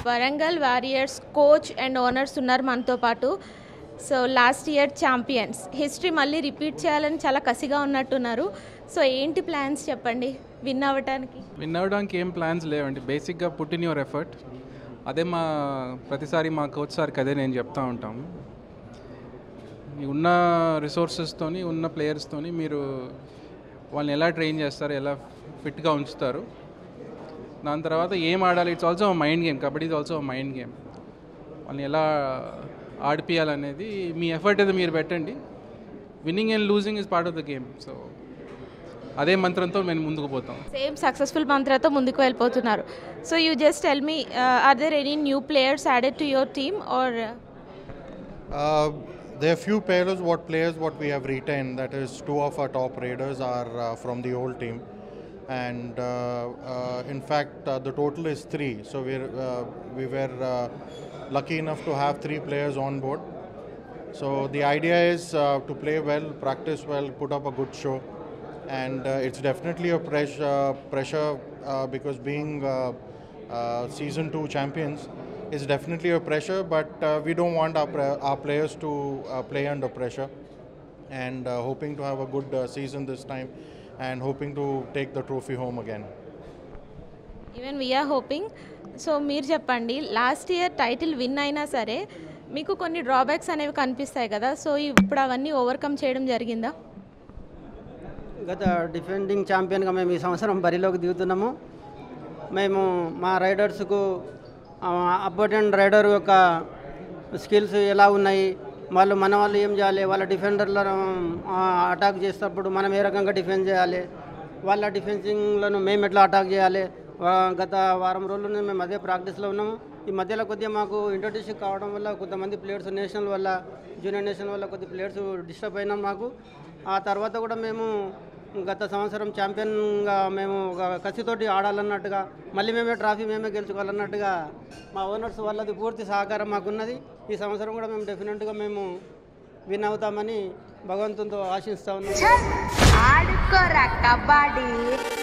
Warangal warriors coach and owners ఉన్నారు మనతో పాటు so last year champions history మళ్ళీ రిపీట్ చేయాలని చాలా కసిగా ఉన్నట్టున్నారు సో ఏంటి ప్లాన్స్ చెప్పండి విన్ అవ్వటానికి విన్ అవ్వడానికి ఏం ప్లాన్స్ లేవండి బేసిక్గా పుట్ ఇన్ యువర్ ఎఫర్ట్ అదే మా ప్రతిసారి మా కోచ్ సార్కి అదే నేను చెప్తా ఉంటాము ఈ ఉన్న రిసోర్సెస్తోని ఉన్న ప్లేయర్స్తోని మీరు వాళ్ళని ఎలా ట్రైన్ చేస్తారు ఎలా ఫిట్గా ఉంచుతారు దాని తర్వాత ఏం ఆడాలి it's also mind game kabaddi is also mind game వాళ్ళని ఎలా ఆడిపియాలనేది మీ ఎఫర్ట్ అయితే మీరు పెట్టండి winning and losing is part of the game so అదే మంత్రంతో మేము ముందుకు పోతాం సేమ్ సక్సెస్ఫుల్ మంత్రతో ముందుకు వెళ్ళిపోతున్నారు so you just tell me are there any new players added to your team or Uh, there are few players, what players what we have retained. That is, two of our top raiders are uh, from the old team, and uh, uh, in fact, uh, the total is three. So we're uh, we were uh, lucky enough to have three players on board. So the idea is uh, to play well, practice well, put up a good show, and uh, it's definitely a pressure pressure uh, because being uh, uh, season two champions is definitely a pressure. But uh, we don't want our pre- our players to uh, play under pressure, and uh, hoping to have a good uh, season this time, and hoping to take the trophy home again. Even we're hoping so మీరు చెప్పండి last year title win అయినా సరే మీకు కొన్ని drawbacks అనేవి కనిపిస్తాయి కదా so ఇప్పుడు అవన్నీ ఓవర్కమ్ చేయడం జరిగిందా గత డిఫెండింగ్ ఛాంపియన్గా మేము ఈ సంవత్సరం బరిలోకి దిగుతున్నాము మేము మా రైడర్స్కు అపోనెంట్ రైడర్ యొక్క స్కిల్స్ ఎలా ఉన్నాయి వాళ్ళు మన వాళ్ళు ఏం చేయాలి వాళ్ళ డిఫెండర్లను అటాక్ చేసేటప్పుడు మనం ఏ రకంగా డిఫెన్స్ చేయాలి వాళ్ళ డిఫెన్సింగ్లను మేము ఎట్లా అటాక్ చేయాలి వా- గత వారం రోజుల నుంచి మేము అదే ప్రాక్టీస్లో ఉన్నాము ఈ మధ్యలో కొద్దిగా మాకు ఇంట్రొడ్యూస్ కావడం వల్ల కొంతమంది ప్లేయర్స్ నేషనల్ వల్ల జూనియర్ నేషనల్ వల్ల కొద్ది ప్లేయర్స్ డిస్టర్బ్ అయినాం మాకు ఆ తర్వాత కూడా మేము గత సంవత్సరం ఛాంపియన్గా మేము ఒక కసితోటి ఆడాలన్నట్టుగా మళ్ళీ మేమే ట్రాఫీ మేమే గెలుచుకోవాలన్నట్టుగా మా ఓనర్స్ వాళ్ళది పూర్తి సహకారం మాకున్నది ఈ సంవత్సరం కూడా మేము డెఫినెట్గా మేము విన్ అవుతామని భగవంతునితో ఆశిస్తా ఉన్నాం ఆడుకోరా కబడ్డీ